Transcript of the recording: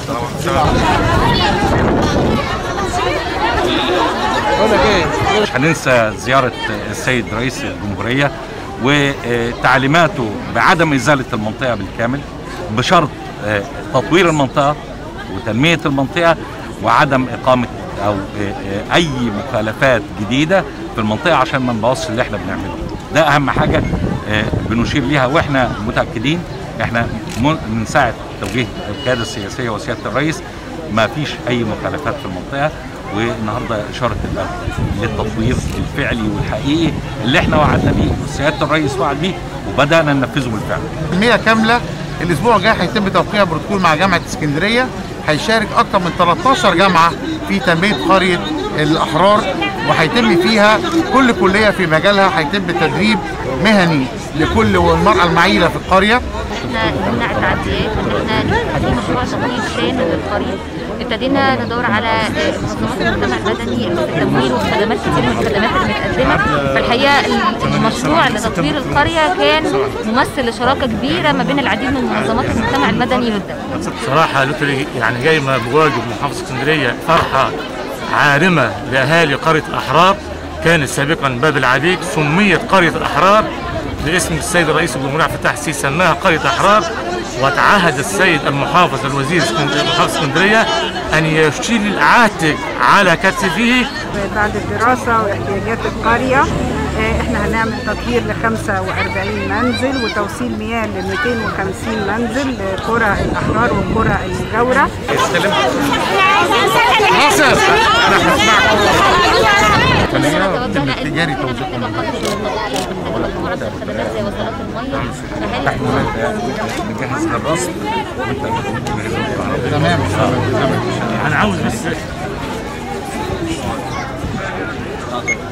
مش هننسى زيارة السيد رئيس الجمهورية وتعليماته بعدم إزالة المنطقة بالكامل بشرط آه، تطوير المنطقة وتنمية المنطقة وعدم إقامة أو آه، آه، أي مخالفات جديدة في المنطقة عشان ما نبوظش اللي احنا بنعمله ده أهم حاجة آه، بنشير ليها واحنا متأكدين احنا من من ساعة توجيه القيادة السياسية وسيادة الرئيس ما فيش أي مخالفات في المنطقة والنهارده إشارة الباب للتطوير الفعلي والحقيقي اللي احنا وعدنا بيه وسيادة الرئيس وعد بيه وبدأنا ننفذه بالفعل تنميه كامله الاسبوع الجاي هيتم توقيع بروتوكول مع جامعه اسكندريه هيشارك اكثر من 13 جامعه في تنميه قريه الاحرار وهيتم فيها كل كليه في مجالها هيتم تدريب مهني لكل والمراه المعيله في القريه احنا نمنع التعديات وان احنا في مشروع تطوير شامل للقريه ابتدينا ندور على آه، منظمات المجتمع المدني اللي في التمويل وخدمات كتير من الخدمات اللي متقدمه فالحقيقه ال- المشروع لتطوير القريه كان ممثل لشراكه كبيره ما بين العديد من منظمات المجتمع المدني والدولة صراحة لوتري يعني جاي ما بواجب محافظة اسكندرية فرحة عارمة لأهالي قرية الأحرار كانت سابقا باب العديك سميت قرية الأحرار باسم السيد الرئيس الجمهورية عبد الفتاح السيسي سماها قرية أحرار وتعهد السيد المحافظ الوزير اسكندرية- محافظة اسكندرية أن يشيل العاتق على كتفه بعد الدراسة واحتياجات القرية آه، احنا هنعمل تطوير ل 45 منزل وتوصيل مياه ل 250 منزل لقرى الأحرار والقرى المجاورة التجاري توزيع خدمات زي وصلات الميه فهل نجهز للرصد تمام أنا عاوز بس